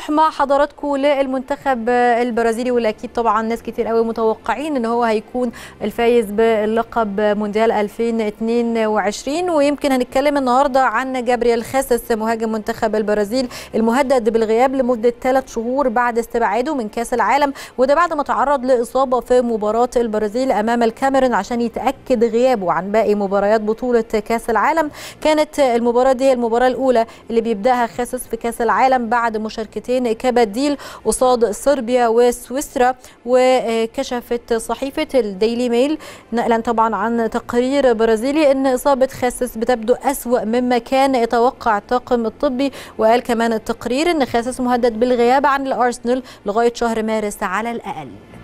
مع حضراتكم للمنتخب البرازيلي واللي اكيد طبعا ناس كتير قوي متوقعين ان هو هيكون الفايز باللقب مونديال 2022 ويمكن هنتكلم النهارده عن جابرييل خاسس مهاجم منتخب البرازيل المهدد بالغياب لمده ثلاث شهور بعد استبعاده من كاس العالم وده بعد ما تعرض لاصابه في مباراه البرازيل امام الكاميرون عشان يتاكد غيابه عن باقي مباريات بطوله كاس العالم كانت المباراه دي المباراه الاولى اللي بيبداها خاسس في كاس العالم بعد مشاركتين كبديل قصاد صربيا وسويسرا وكشفت صحيفه الديلي ميل نقلا طبعا عن تقرير برازيلي ان اصابه خاسس بتبدو اسوا مما كان يتوقع الطاقم الطبي وقال كمان التقرير ان خاسس مهدد بالغياب عن الارسنال لغايه شهر مارس على الاقل